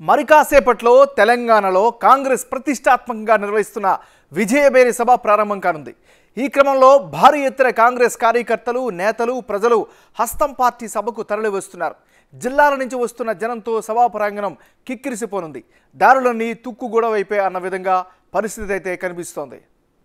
మరి కాసేపట్లో తెలంగాణలో కాంగ్రెస్ ప్రతిష్టాత్మకంగా నిర్వహిస్తున్న విజయబేరి సభ ప్రారంభం కానుంది ఈ క్రమంలో భారీ ఎత్తున కాంగ్రెస్ కార్యకర్తలు నేతలు ప్రజలు హస్తం పార్టీ సభకు తరలివస్తున్నారు జిల్లాల నుంచి వస్తున్న జనంతో సభా ప్రాంగణం కిక్కిరిసిపోనుంది దారులన్నీ తుక్కుగూడ వైపే అన్న విధంగా పరిస్థితి అయితే కనిపిస్తోంది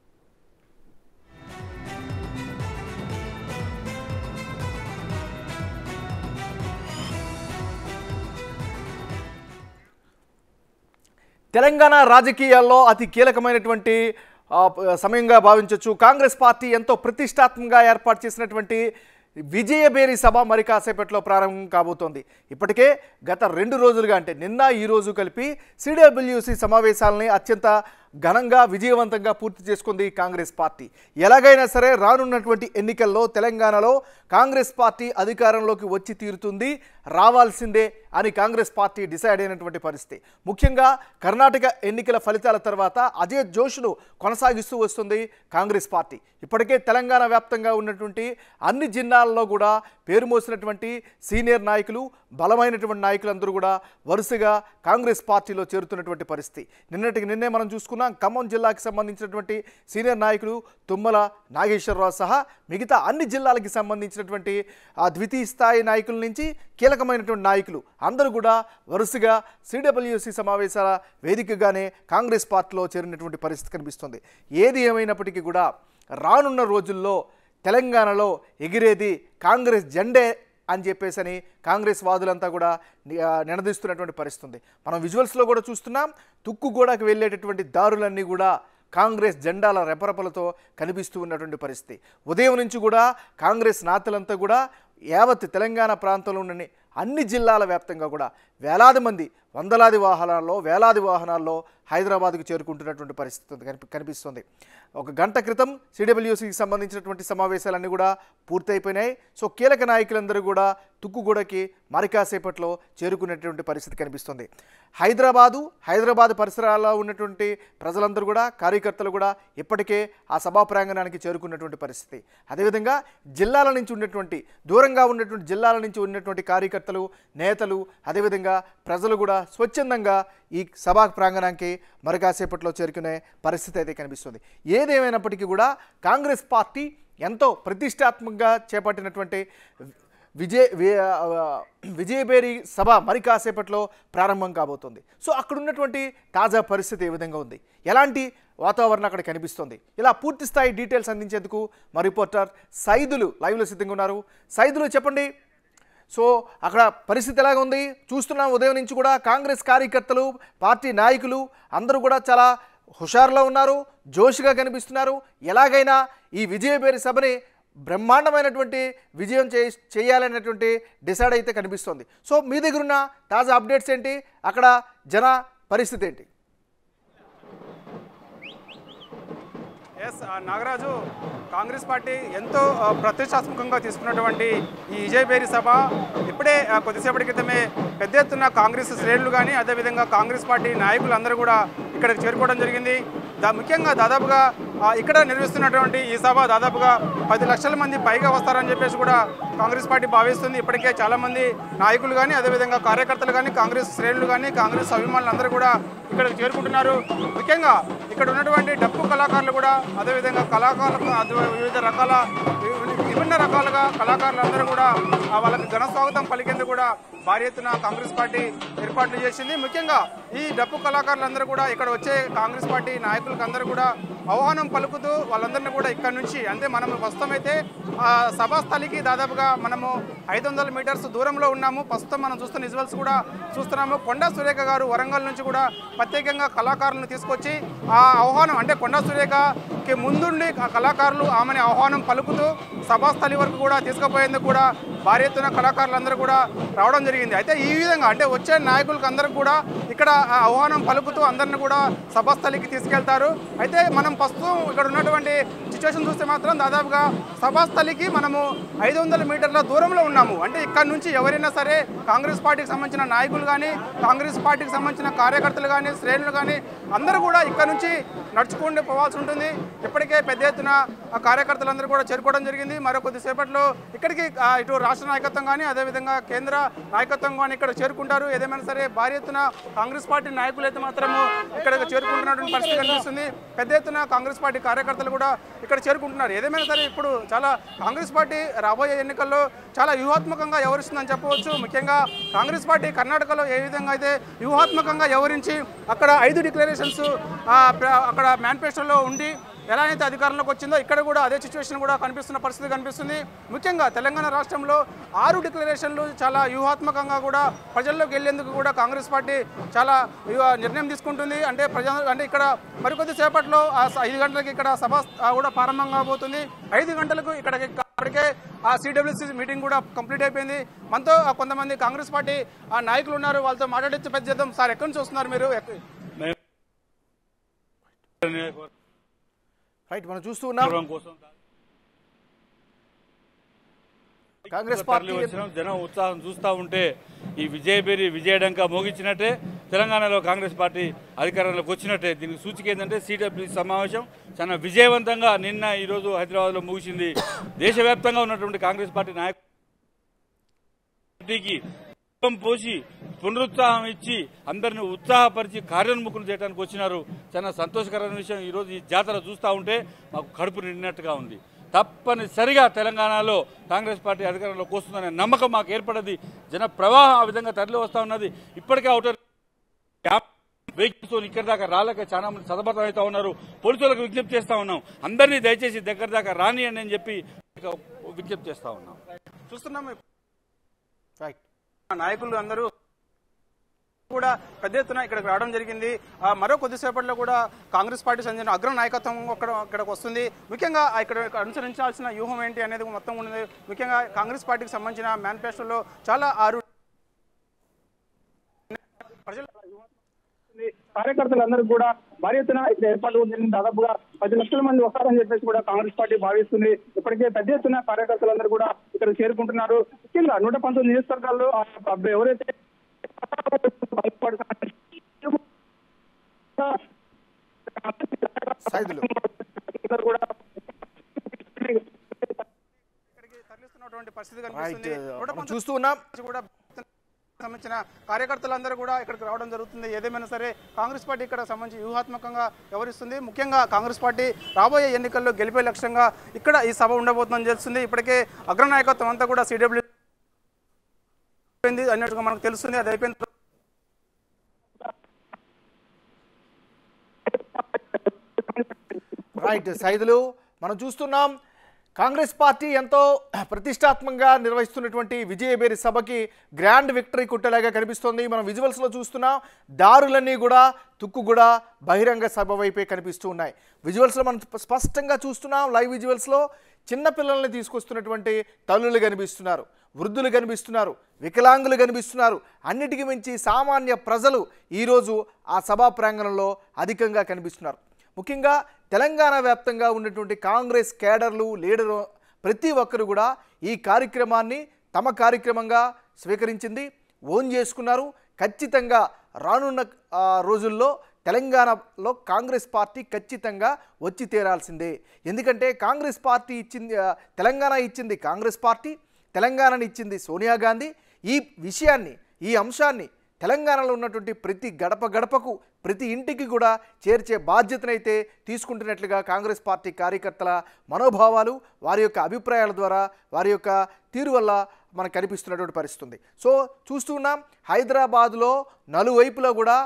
తెలంగాణ రాజకీయాల్లో అతి కీలకమైనటువంటి ఆ, ప- సమయంగా భావించవచ్చు కాంగ్రెస్ పార్టీ ఎంతో ప్రతిష్టాత్మకంగా ఏర్పాటు చేసినటువంటి విజయబేరి సభ మరి కాసేపట్లో ప్రారంభం కాబోతోంది ఇప్పటికే గత రెండు రోజులుగా అంటే నిన్న ఈ రోజు కలిపి సిడబ్ల్యూసి సమావేశాలని అత్యంత ఘనంగా విజయవంతంగా పూర్తి చేసుకుంది కాంగ్రెస్ పార్టీ ఎలాగైనా సరే రానున్నటువంటి ఎన్నికల్లో తెలంగాణలో కాంగ్రెస్ పార్టీ అధికారంలోకి వచ్చి తీరుతుంది రావాల్సిందే అని కాంగ్రెస్ పార్టీ డిసైడ్ అయినటువంటి పరిస్థితి ముఖ్యంగా కర్ణాటక ఎన్నికల ఫలితాల తర్వాత అజయ్ జోష్ను కొనసాగిస్తూ వస్తుంది కాంగ్రెస్ పార్టీ ఇప్పటికే తెలంగాణ వ్యాప్తంగా ఉన్నటువంటి అన్ని జిల్లాల్లో కూడా పేరు మోసినటువంటి సీనియర్ నాయకులు బలమైనటువంటి నాయకులందరూ కూడా వరుసగా కాంగ్రెస్ పార్టీలో చేరుతున్నటువంటి పరిస్థితి నిన్నటికి నిన్నే మనం చూసుకున్నాం ఖమ్మం జిల్లాకి సంబంధించినటువంటి సీనియర్ నాయకులు తుమ్మల నాగేశ్వరరావు సహా మిగతా అన్ని జిల్లాలకి సంబంధించినటువంటి ఆ ద్వితీయ స్థాయి నాయకుల నుంచి కీలకమైనటువంటి నాయకులు అందరూ కూడా వరుసగా సిడబ్ల్యూసి సమావేశాల వేదికగానే కాంగ్రెస్ పార్టీలో చేరినటువంటి పరిస్థితి కనిపిస్తుంది ఏది ఏమైనప్పటికీ కూడా రానున్న రోజుల్లో తెలంగాణలో ఎగిరేది కాంగ్రెస్ జెండే అని చెప్పేసని కాంగ్రెస్ వాదులంతా కూడా ని- ఆ, నినదిస్తున్నటువంటి పరిస్థితి ఉంది మనం విజువల్స్లో కూడా చూస్తున్నాం తుక్కుగూడకు వెళ్ళేటటువంటి దారులన్నీ కూడా కాంగ్రెస్ జెండాల రెపరెపలతో కనిపిస్తూ ఉన్నటువంటి పరిస్థితి ఉదయం నుంచి కూడా కాంగ్రెస్ నాయకులంతా కూడా యావత్ తెలంగాణ ప్రాంతంలో ఉన్న అన్ని జిల్లాల వ్యాప్తంగా కూడా వేలాది మంది వందలాది వాహనాల్లో వేలాది వాహనాల్లో హైదరాబాద్కు చేరుకుంటున్నటువంటి పరిస్థితి ఉంది, కనిపి కనిపిస్తుంది ఒక గంట క్రితం సిడబ్ల్యూసికి సంబంధించినటువంటి సమావేశాలన్నీ కూడా పూర్తయిపోయినాయి సో కీలక నాయకులందరూ కూడా తుక్కుగూడకి మరి కాసేపట్లో చేరుకునేటువంటి పరిస్థితి కనిపిస్తుంది హైదరాబాదు హైదరాబాద్ పరిసరాల్లో ఉన్నటువంటి ప్రజలందరూ కూడా కార్యకర్తలు కూడా ఇప్పటికే ఆ సభా ప్రాంగణానికి చేరుకున్నటువంటి పరిస్థితి అదేవిధంగా జిల్లాల నుంచి ఉన్నటువంటి దూరంగా ఉన్నటువంటి జిల్లాల నుంచి ఉన్నటువంటి కార్యకర్తలు నేతలు అదేవిధంగా ప్రజలు కూడా స్వచ్ఛందంగా ఈ సభా ప్రాంగణానికి మరి కాసేపట్లో చేరుకునే పరిస్థితి అయితే కనిపిస్తుంది ఏదేమైనప్పటికీ కూడా కాంగ్రెస్ పార్టీ ఎంతో ప్రతిష్టాత్మకంగా చేపట్టినటువంటి విజయ్ వి- ఆ, విజయబేరి సభ మరి కాసేపట్లో ప్రారంభం కాబోతుంది సో అక్కడ ఉన్నటువంటి తాజా పరిస్థితి ఏ విధంగా ఉంది ఎలాంటి వాతావరణం అక్కడ కనిపిస్తుంది ఇలా పూర్తి స్థాయి డీటెయిల్స్ అందించేందుకు మా రిపోర్టర్ సైదులు లైవ్లో సిద్ధంగా ఉన్నారు సైదులు చెప్పండి సో అక్కడ పరిస్థితి ఎలాగ ఉంది చూస్తున్నాం ఉదయం నుంచి కూడా కాంగ్రెస్ కార్యకర్తలు పార్టీ నాయకులు అందరూ కూడా చాలా హుషారులో ఉన్నారు జోష్గా కనిపిస్తున్నారు ఎలాగైనా ఈ విజయబేరి సభని బ్రహ్మాండమైనటువంటి విజయం చే చేయాలనేటువంటి డిసైడ్ అయితే కనిపిస్తోంది సో మీ దగ్గర ఉన్న తాజా అప్డేట్స్ ఏంటి అక్కడ జన పరిస్థితి ఏంటి ఎస్ ఆ, నాగరాజు కాంగ్రెస్ పార్టీ ఎంతో ఆ, ప్రతిష్టాత్మకంగా తీసుకున్నటువంటి ఈ విజయబేరి సభ ఇప్పుడే ఆ, కొద్దిసేపటి క్రితమే పెద్ద ఎత్తున కాంగ్రెస్ శ్రేణులు కానీ అదేవిధంగా కాంగ్రెస్ పార్టీ నాయకులందరూ కూడా ఇక్కడికి చేరుకోవడం జరిగింది దా ముఖ్యంగా దాదాపుగా ఆ, ఇక్కడ నిర్వహిస్తున్నటువంటి ఈ సభ దాదాపుగా పది లక్షల మంది పైగా వస్తారని చెప్పేసి కూడా కాంగ్రెస్ పార్టీ భావిస్తుంది ఇప్పటికే చాలామంది నాయకులు కానీ అదేవిధంగా కార్యకర్తలు కానీ కాంగ్రెస్ శ్రేణులు కానీ కాంగ్రెస్ అభిమానులు అందరూ కూడా ఇక్కడికి చేరుకుంటున్నారు ముఖ్యంగా ఇక్కడ ఉన్నటువంటి డప్పు కళాకారులు కూడా అదేవిధంగా కళాకారులకు అదే వివిధ రకాల వి- విభిన్న రకాలుగా కళాకారులు అందరూ కూడా ఆ వాళ్ళకి ఘన స్వాగతం పలికేందుకు కూడా భారీ ఎత్తున కాంగ్రెస్ పార్టీ ఏర్పాట్లు చేసింది ముఖ్యంగా ఈ డప్పు కళాకారులందరూ కూడా ఇక్కడ వచ్చే కాంగ్రెస్ పార్టీ నాయకులకు అందరూ కూడా ఆహ్వానం పలుకుతూ వాళ్ళందరినీ కూడా ఇక్కడ నుంచి అంటే మనం ప్రస్తుతం అయితే ఆ సభా స్థలికి దాదాపుగా మనము ఐదు వందల మీటర్స్ దూరంలో ఉన్నాము ప్రస్తుతం మనం చూస్తున్న విజువల్స్ కూడా చూస్తున్నాము కొండా సురేఖ గారు వరంగల్ నుంచి కూడా ప్రత్యేకంగా కళాకారులను తీసుకొచ్చి ఆ ఆహ్వానం అంటే కొండా సురేఖకి ముందుండి ఆ కళాకారులు ఆమెని ఆహ్వానం పలుకుతూ సభాస్థలి వరకు కూడా తీసుకుపోయేందుకు కూడా భారీ ఎత్తున కళాకారులందరూ కూడా రావడం జరిగింది అయితే ఈ విధంగా అంటే వచ్చే నాయకులకు అందరికి కూడా ఇక్కడ ఆ ఆహ్వానం పలుకుతూ అందరిని కూడా సభాస్థలికి తీసుకెళ్తారు అయితే మనం ప్రస్తుతం ఇక్కడ ఉన్నటువంటి సిచ్యువేషన్ చూస్తే మాత్రం దాదాపుగా సభాస్థలికి మనము ఐదు వందల మీటర్ల దూరంలో ఉన్నాము అంటే ఇక్కడ నుంచి ఎవరైనా సరే కాంగ్రెస్ పార్టీకి సంబంధించిన నాయకులు కానీ కాంగ్రెస్ పార్టీకి సంబంధించిన కార్యకర్తలు కానీ శ్రేణులు కానీ అందరూ కూడా ఇక్కడ నుంచి నడుచుకుంటూ పోవాల్సి ఉంటుంది ఇప్పటికే పెద్ద ఎత్తున ఆ కార్యకర్తలందరూ కూడా చేరుకోవడం జరిగింది మరో కొద్దిసేపట్లో ఇక్కడికి ఆ, ఇటు రాష్ట్ర రాష్ట్ర నాయకత్వం కానీ అదేవిధంగా కేంద్ర నాయకత్వం కానీ ఇక్కడ చేరుకుంటారు ఏదేమైనా సరే భారీ ఎత్తున కాంగ్రెస్ పార్టీ నాయకులు అయితే మాత్రము ఇక్కడ చేరుకుంటున్నటువంటి పరిస్థితి కనిపిస్తుంది పెద్ద ఎత్తున కాంగ్రెస్ పార్టీ కార్యకర్తలు కూడా ఇక్కడ చేరుకుంటున్నారు ఏదేమైనా సరే ఇప్పుడు చాలా కాంగ్రెస్ పార్టీ రాబోయే ఎన్నికల్లో చాలా వ్యూహాత్మకంగా వ్యవహరిస్తుందని చెప్పవచ్చు ముఖ్యంగా కాంగ్రెస్ పార్టీ కర్ణాటకలో ఏ విధంగా అయితే వ్యూహాత్మకంగా వ్యవహరించి అక్కడ ఐదు డిక్లరేషన్స్ అక్కడ మేనిఫెస్టోలో ఉండి ఎలా అయితే అధికారంలోకి వచ్చిందో ఇక్కడ కూడా అదే సిచ్యువేషన్ కూడా కనిపిస్తున్న పరిస్థితి కనిపిస్తుంది ముఖ్యంగా తెలంగాణ రాష్ట్రంలో ఆరు డిక్లరేషన్లు చాలా వ్యూహాత్మకంగా కూడా ప్రజల్లోకి వెళ్లేందుకు కూడా కాంగ్రెస్ పార్టీ చాలా వ్యూహ- నిర్ణయం తీసుకుంటుంది అంటే ప్రజా అంటే ఇక్కడ మరికొద్ది సేపట్లో ఆ స- ఐదు గంటలకి ఇక్కడ సభ ఆ, కూడా ప్రారంభం కాబోతుంది ఐదు గంటలకు ఇక్కడ ఇప్పటికే ఆ సిడబ్ల్యూసీ మీటింగ్ కూడా కంప్లీట్ అయిపోయింది మనతో ఆ, కొంతమంది కాంగ్రెస్ పార్టీ ఆ నాయకులు ఉన్నారు వాళ్ళతో మాట్లాడించి పెద్ద చేద్దాం సార్ ఎక్కడి నుంచి వస్తున్నారు మీరు ఎక్క- రైట్ మనం చూస్తూ ఉన్నాం కోసం కాంగ్రెస్ తరలి పార్టీ వచ్చిన జనం ఉత్సాహం చూస్తూ ఉంటే ఈ విజయబేరి విజయడంక మోగించినట్టే తెలంగాణలో కాంగ్రెస్ పార్టీ అధికారంలోకి వచ్చినట్టే దీనికి సూచిక ఏంటంటే సిడబ్ల్యూ సమావేశం చాలా విజయవంతంగా నిన్న ఈరోజు హైదరాబాద్లో ముగిసింది దేశవ్యాప్తంగా ఉన్నటువంటి కాంగ్రెస్ పార్టీ నాయకులు పార్టీకి రూపం పోసి పునరుత్సాహం ఇచ్చి అందరిని ఉత్సాహపరిచి కార్యోన్ముఖులు చేయడానికి వచ్చినారు చాలా సంతోషకరమైన విషయం ఈరోజు ఈ జాతర చూస్తూ ఉంటే మాకు కడుపు నిండినట్టుగా ఉంది తప్పనిసరిగా తెలంగాణలో కాంగ్రెస్ పార్టీ అధికారంలోకి వస్తుందనే నమ్మకం మాకు ఏర్పడది జన ప్రవాహం ఆ విధంగా తరలి వస్తూ ఉన్నది ఇప్పటికే అవుటర్ వెహికల్స్ ఇక్కడ దాకా రాలేక చాలా మంది సతమతం అవుతా ఉన్నారు పోలీసులకు విజ్ఞప్తి చేస్తా ఉన్నాం అందరినీ దయచేసి దగ్గర దాకా రానియండి అని చెప్పి విజ్ఞప్తి చేస్తా ఉన్నాం చూస్తున్నాం రైట్ నాయకులు అందరూ కూడా పెద్ద ఎత్తున ఇక్కడికి రావడం జరిగింది ఆ, మరో కొద్దిసేపట్లో కూడా కాంగ్రెస్ పార్టీ సంబంధించిన అగ్ర నాయకత్వం అక్కడ ఇక్కడికి వస్తుంది ముఖ్యంగా ఇక్కడ అనుసరించాల్సిన వ్యూహం ఏంటి అనేది మొత్తం ఉన్నది ముఖ్యంగా కాంగ్రెస్ పార్టీకి సంబంధించిన మేనిఫెస్టోలో చాలా ఆరు ప్రజల కార్యకర్తలందరూ కూడా భారీ ఎత్తున ఇక్కడ ఏర్పాటు ఉంది దాదాపుగా పది లక్షల మంది వస్తారని చెప్పేసి కూడా కాంగ్రెస్ పార్టీ భావిస్తుంది ఇప్పటికే పెద్ద ఎత్తున కార్యకర్తలందరూ కూడా ఇక్కడ చేరుకుంటున్నారు ముఖ్యంగా నూట పంతొమ్మిది నియోజకవర్గాల్లో ఆ ఎవరైతే సైదులు అందరూ కూడా ఇక్కడికి తరలిస్తున్నటువంటి పరిస్థితి రైట్ కనిపిస్తుంది నూట మనం చూస్తూ ఉన్నాం నుంచి కూడా సంబంధించిన కార్యకర్తలందరూ కూడా ఇక్కడికి రావడం జరుగుతుంది ఏదేమైనా సరే కాంగ్రెస్ పార్టీ ఇక్కడ సంబంధించి వ్యూహాత్మకంగా వ్యవహరిస్తుంది ముఖ్యంగా కాంగ్రెస్ పార్టీ రాబోయే ఎన్నికల్లో గెలిపే లక్ష్యంగా ఇక్కడ ఈ సభ ఉండబోతుందని తెలుస్తుంది ఇప్పటికే అగ్రనాయకత్వం అంతా కూడా సిడబ్ల్యూ అన్నట్టుగా మనకు తెలుస్తుంది అది అయిపోయిన తర్వాత రైట్ సైదులు మనం చూస్తున్నాం కాంగ్రెస్ పార్టీ ఎంతో ప్రతిష్టాత్మకంగా నిర్వహిస్తున్నటువంటి విజయబేరి సభకి గ్రాండ్ విక్టరీ కుట్టేలాగా కనిపిస్తోంది మనం విజువల్స్లో చూస్తున్నాం దారులన్నీ కూడా తుక్కు కూడా బహిరంగ సభ వైపే కనిపిస్తూ ఉన్నాయి విజువల్స్లో మనం స్పష్టంగా చూస్తున్నాం లైవ్ విజువల్స్లో చిన్న పిల్లల్ని తీసుకొస్తున్నటువంటి తల్లులు కనిపిస్తున్నారు వృద్ధులు కనిపిస్తున్నారు వికలాంగులు కనిపిస్తున్నారు అన్నిటికీ మించి సామాన్య ప్రజలు ఈరోజు ఆ సభా ప్రాంగణంలో అధికంగా కనిపిస్తున్నారు ముఖ్యంగా తెలంగాణ వ్యాప్తంగా ఉన్నటువంటి కాంగ్రెస్ కేడర్లు లీడరు ప్రతి ఒక్కరు కూడా ఈ కార్యక్రమాన్ని తమ కార్యక్రమంగా స్వీకరించింది ఓన్ చేసుకున్నారు ఖచ్చితంగా రానున్న ఆ, రోజుల్లో తెలంగాణలో కాంగ్రెస్ పార్టీ ఖచ్చితంగా వచ్చి తీరాల్సిందే ఎందుకంటే కాంగ్రెస్ పార్టీ ఇచ్చింది ఆ, తెలంగాణ ఇచ్చింది కాంగ్రెస్ పార్టీ తెలంగాణని ఇచ్చింది సోనియా గాంధీ ఈ విషయాన్ని ఈ అంశాన్ని తెలంగాణలో ఉన్నటువంటి ప్రతి గడప గడపకు ప్రతి ఇంటికి కూడా చేర్చే బాధ్యతనైతే తీసుకుంటున్నట్లుగా కాంగ్రెస్ పార్టీ కార్యకర్తల మనోభావాలు వారి యొక్క అభిప్రాయాల ద్వారా వారి యొక్క తీరు వల్ల మనకు కనిపిస్తున్నటువంటి పరిస్థితి ఉంది సో చూస్తున్నాం హైదరాబాద్లో నలువైపులా కూడా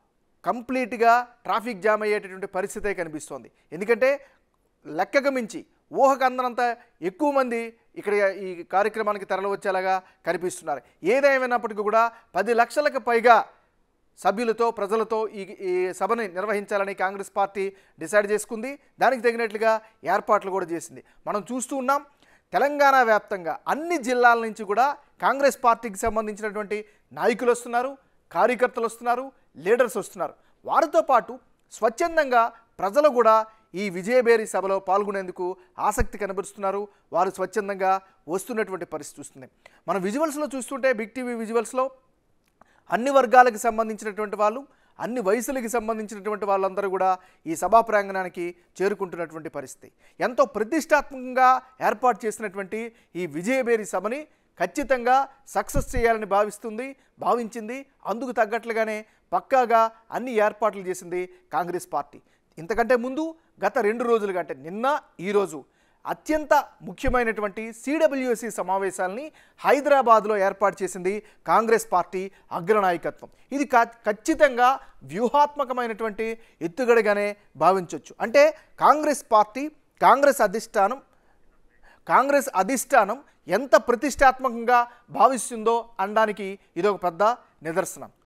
కంప్లీట్గా ట్రాఫిక్ జామ్ అయ్యేటటువంటి పరిస్థితే కనిపిస్తోంది ఎందుకంటే లెక్కకు మించి ఊహకు అందనంత ఎక్కువ మంది ఇక్కడ ఈ కార్యక్రమానికి తరలి వచ్చేలాగా కనిపిస్తున్నారు ఏదేమైనప్పటికీ కూడా పది లక్షలకు పైగా సభ్యులతో ప్రజలతో ఈ ఈ సభని నిర్వహించాలని కాంగ్రెస్ పార్టీ డిసైడ్ చేసుకుంది దానికి తగినట్లుగా ఏర్పాట్లు కూడా చేసింది మనం చూస్తూ ఉన్నాం తెలంగాణ వ్యాప్తంగా అన్ని జిల్లాల నుంచి కూడా కాంగ్రెస్ పార్టీకి సంబంధించినటువంటి నాయకులు వస్తున్నారు కార్యకర్తలు వస్తున్నారు లీడర్స్ వస్తున్నారు వారితో పాటు స్వచ్ఛందంగా ప్రజలు కూడా ఈ విజయబేరి సభలో పాల్గొనేందుకు ఆసక్తి కనబరుస్తున్నారు వారు స్వచ్ఛందంగా వస్తున్నటువంటి పరిస్థితి వస్తుంది మన విజువల్స్లో చూస్తుంటే బిగ్ టీవీ విజువల్స్లో అన్ని వర్గాలకు సంబంధించినటువంటి వాళ్ళు అన్ని వయసులకి సంబంధించినటువంటి వాళ్ళందరూ కూడా ఈ సభా ప్రాంగణానికి చేరుకుంటున్నటువంటి పరిస్థితి ఎంతో ప్రతిష్టాత్మకంగా ఏర్పాటు చేసినటువంటి ఈ విజయబేరి సభని ఖచ్చితంగా సక్సెస్ చేయాలని భావిస్తుంది భావించింది అందుకు తగ్గట్లుగానే పక్కాగా అన్ని ఏర్పాట్లు చేసింది కాంగ్రెస్ పార్టీ ఇంతకంటే ముందు గత రెండు రోజులుగా అంటే నిన్న ఈరోజు అత్యంత ముఖ్యమైనటువంటి సిడబ్ల్యూసి సమావేశాలని హైదరాబాద్లో ఏర్పాటు చేసింది కాంగ్రెస్ పార్టీ అగ్రనాయకత్వం ఇది కా- ఖచ్చితంగా వ్యూహాత్మకమైనటువంటి ఎత్తుగడగానే భావించవచ్చు అంటే కాంగ్రెస్ పార్టీ కాంగ్రెస్ అధిష్టానం కాంగ్రెస్ అధిష్టానం ఎంత ప్రతిష్టాత్మకంగా భావిస్తుందో అనడానికి ఇదొక పెద్ద నిదర్శనం